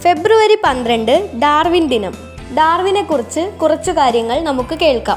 ഫെബ്രുവരി പന്ത്രണ്ട് ഡാർവിൻ ദിനം ഡാർവിനെ കുറിച്ച് കുറച്ചു കാര്യങ്ങൾ നമുക്ക് കേൾക്കാം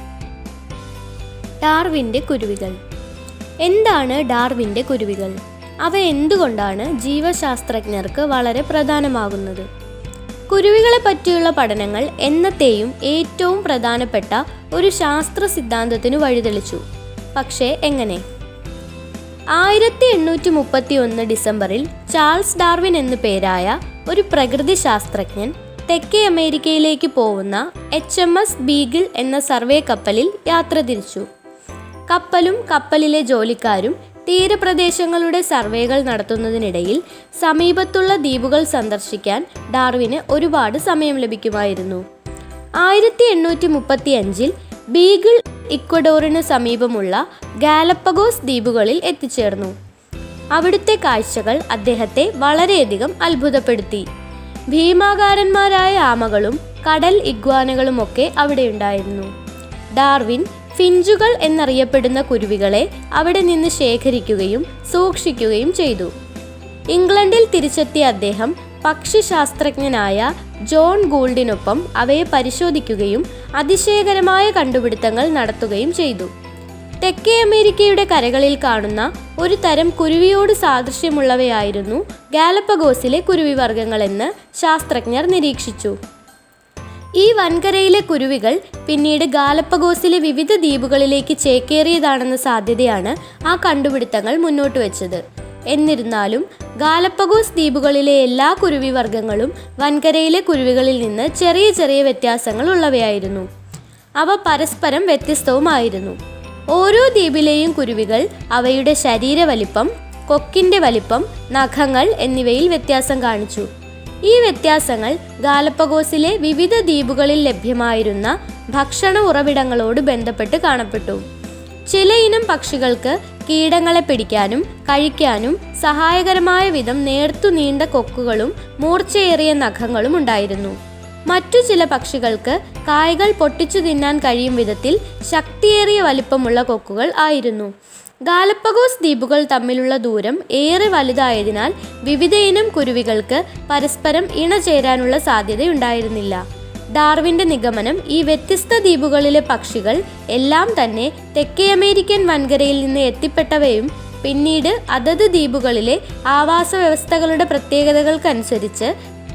ഡാർവിൻ്റെ കുരുവികൾ എന്താണ് ഡാർവിൻ്റെ കുരുവികൾ അവ എന്തുകൊണ്ടാണ് ജീവശാസ്ത്രജ്ഞർക്ക് വളരെ പ്രധാനമാകുന്നത് കുരുവികളെ പറ്റിയുള്ള പഠനങ്ങൾ എന്നത്തെയും ഏറ്റവും പ്രധാനപ്പെട്ട ഒരു ശാസ്ത്ര സിദ്ധാന്തത്തിനു വഴിതെളിച്ചു പക്ഷേ എങ്ങനെ ആയിരത്തി എണ്ണൂറ്റി മുപ്പത്തി ഒന്ന് ഡിസംബറിൽ ചാൾസ് ഡാർവിൻ എന്നു പേരായ ഒരു പ്രകൃതി ശാസ്ത്രജ്ഞൻ തെക്കേ അമേരിക്കയിലേക്ക് പോകുന്ന എച്ച് എം എസ് ബീഗിൾ എന്ന സർവേ കപ്പലിൽ യാത്ര തിരിച്ചു കപ്പലും കപ്പലിലെ ജോലിക്കാരും തീരപ്രദേശങ്ങളുടെ സർവേകൾ നടത്തുന്നതിനിടയിൽ സമീപത്തുള്ള ദ്വീപുകൾ സന്ദർശിക്കാൻ ഡാർവിന് ഒരുപാട് സമയം ലഭിക്കുമായിരുന്നു ആയിരത്തി എണ്ണൂറ്റി മുപ്പത്തി അഞ്ചിൽ ബീഗിൾ ഇക്വഡോറിന് സമീപമുള്ള ഗാലപ്പഗോസ് ദ്വീപുകളിൽ എത്തിച്ചേർന്നു അവിടുത്തെ കാഴ്ചകൾ അദ്ദേഹത്തെ വളരെയധികം അത്ഭുതപ്പെടുത്തി ഭീമാകാരന്മാരായ ആമകളും കടൽ ഇഗ്വാനകളുമൊക്കെ അവിടെയുണ്ടായിരുന്നു ഡാർവിൻ ഫിഞ്ചുകൾ എന്നറിയപ്പെടുന്ന കുരുവികളെ അവിടെ നിന്ന് ശേഖരിക്കുകയും സൂക്ഷിക്കുകയും ചെയ്തു ഇംഗ്ലണ്ടിൽ തിരിച്ചെത്തിയ അദ്ദേഹം പക്ഷിശാസ്ത്രജ്ഞനായ ജോൺ ഗൂൾഡിനൊപ്പം അവയെ പരിശോധിക്കുകയും അതിശയകരമായ കണ്ടുപിടുത്തങ്ങൾ നടത്തുകയും ചെയ്തു തെക്കേ അമേരിക്കയുടെ കരകളിൽ കാണുന്ന ഒരു തരം കുരുവിയോട് സാദൃശ്യമുള്ളവയായിരുന്നു ഗാലപ്പഗോസിലെ കുരുവി വർഗ്ഗങ്ങളെന്ന് ശാസ്ത്രജ്ഞർ നിരീക്ഷിച്ചു ഈ വൻകരയിലെ കുരുവികൾ പിന്നീട് ഗാലപ്പഗോസിലെ വിവിധ ദ്വീപുകളിലേക്ക് ചേക്കേറിയതാണെന്ന സാധ്യതയാണ് ആ കണ്ടുപിടുത്തങ്ങൾ മുന്നോട്ട് വെച്ചത് എന്നിരുന്നാലും ഗാലപ്പഗോസ് ദ്വീപുകളിലെ എല്ലാ കുരുവി വർഗ്ഗങ്ങളും വൻകരയിലെ കുരുവികളിൽ നിന്ന് ചെറിയ ചെറിയ വ്യത്യാസങ്ങൾ ഉള്ളവയായിരുന്നു അവ പരസ്പരം വ്യത്യസ്തവുമായിരുന്നു ഓരോ ദ്വീപിലെയും കുരുവികൾ അവയുടെ ശരീര വലിപ്പം കൊക്കിന്റെ വലിപ്പം നഖങ്ങൾ എന്നിവയിൽ വ്യത്യാസം കാണിച്ചു ഈ വ്യത്യാസങ്ങൾ ഗാലപ്പഗോസിലെ വിവിധ ദ്വീപുകളിൽ ലഭ്യമായിരുന്ന ഭക്ഷണ ഉറവിടങ്ങളോട് ബന്ധപ്പെട്ട് കാണപ്പെട്ടു ചിലയിനം പക്ഷികൾക്ക് കീടങ്ങളെ പിടിക്കാനും കഴിക്കാനും സഹായകരമായ വിധം നേർത്തു നീണ്ട കൊക്കുകളും മൂർച്ചയേറിയ നഖങ്ങളും ഉണ്ടായിരുന്നു മറ്റു ചില പക്ഷികൾക്ക് കായകൾ പൊട്ടിച്ചു തിന്നാൻ കഴിയും വിധത്തിൽ ശക്തിയേറിയ വലിപ്പമുള്ള കൊക്കുകൾ ആയിരുന്നു ഗാലപ്പഗോസ് ദ്വീപുകൾ തമ്മിലുള്ള ദൂരം ഏറെ വലുതായതിനാൽ വിവിധയിനം കുരുവികൾക്ക് പരസ്പരം ഇണചേരാനുള്ള സാധ്യതയുണ്ടായിരുന്നില്ല ഡാർവിന്റെ നിഗമനം ഈ വ്യത്യസ്ത ദ്വീപുകളിലെ പക്ഷികൾ എല്ലാം തന്നെ തെക്കേ അമേരിക്കൻ വൻകരയിൽ നിന്ന് എത്തിപ്പെട്ടവയും പിന്നീട് അതത് ദ്വീപുകളിലെ ആവാസ വ്യവസ്ഥകളുടെ പ്രത്യേകതകൾക്കനുസരിച്ച്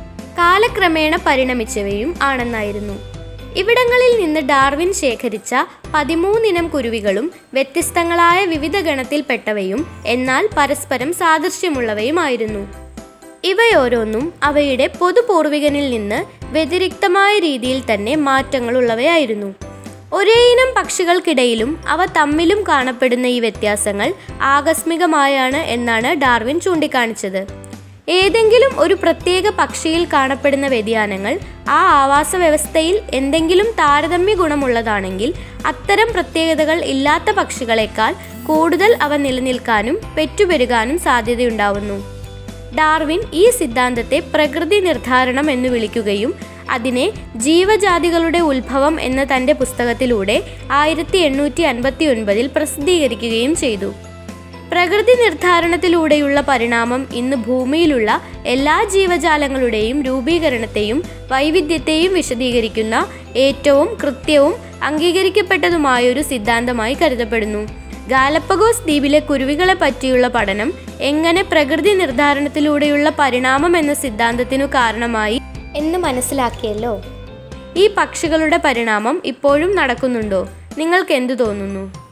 കാലക്രമേണ പരിണമിച്ചവയും ആണെന്നായിരുന്നു ഇവിടങ്ങളിൽ നിന്ന് ഡാർവിൻ ശേഖരിച്ച പതിമൂന്നിനം കുരുവികളും വ്യത്യസ്തങ്ങളായ വിവിധ ഗണത്തിൽപ്പെട്ടവയും എന്നാൽ പരസ്പരം സാദൃശ്യമുള്ളവയുമായിരുന്നു ഇവയോരോന്നും അവയുടെ പൊതുപൂർവികനിൽ നിന്ന് വ്യതിരിക്തമായ രീതിയിൽ തന്നെ മാറ്റങ്ങളുള്ളവയായിരുന്നു ഒരേയിനം പക്ഷികൾക്കിടയിലും അവ തമ്മിലും കാണപ്പെടുന്ന ഈ വ്യത്യാസങ്ങൾ ആകസ്മികമായാണ് എന്നാണ് ഡാർവിൻ ചൂണ്ടിക്കാണിച്ചത് ഏതെങ്കിലും ഒരു പ്രത്യേക പക്ഷിയിൽ കാണപ്പെടുന്ന വ്യതിയാനങ്ങൾ ആ ആവാസ വ്യവസ്ഥയിൽ എന്തെങ്കിലും താരതമ്യ ഗുണമുള്ളതാണെങ്കിൽ അത്തരം പ്രത്യേകതകൾ ഇല്ലാത്ത പക്ഷികളെക്കാൾ കൂടുതൽ അവ നിലനിൽക്കാനും പെറ്റുപെരുകാനും സാധ്യതയുണ്ടാവുന്നു ഡാർവിൻ ഈ സിദ്ധാന്തത്തെ പ്രകൃതി നിർദ്ധാരണം എന്ന് വിളിക്കുകയും അതിനെ ജീവജാതികളുടെ ഉത്ഭവം എന്ന തൻ്റെ പുസ്തകത്തിലൂടെ ആയിരത്തി എണ്ണൂറ്റി അൻപത്തി ഒൻപതിൽ പ്രസിദ്ധീകരിക്കുകയും ചെയ്തു പ്രകൃതി നിർദ്ധാരണത്തിലൂടെയുള്ള പരിണാമം ഇന്ന് ഭൂമിയിലുള്ള എല്ലാ ജീവജാലങ്ങളുടെയും രൂപീകരണത്തെയും വൈവിധ്യത്തെയും വിശദീകരിക്കുന്ന ഏറ്റവും കൃത്യവും അംഗീകരിക്കപ്പെട്ടതുമായ ഒരു സിദ്ധാന്തമായി കരുതപ്പെടുന്നു ഗാലപ്പഗോസ് ദ്വീപിലെ കുരുവികളെ പറ്റിയുള്ള പഠനം എങ്ങനെ പ്രകൃതി നിർദ്ധാരണത്തിലൂടെയുള്ള പരിണാമം എന്ന സിദ്ധാന്തത്തിനു കാരണമായി എന്ന് മനസ്സിലാക്കിയല്ലോ ഈ പക്ഷികളുടെ പരിണാമം ഇപ്പോഴും നടക്കുന്നുണ്ടോ നിങ്ങൾക്ക് എന്തു തോന്നുന്നു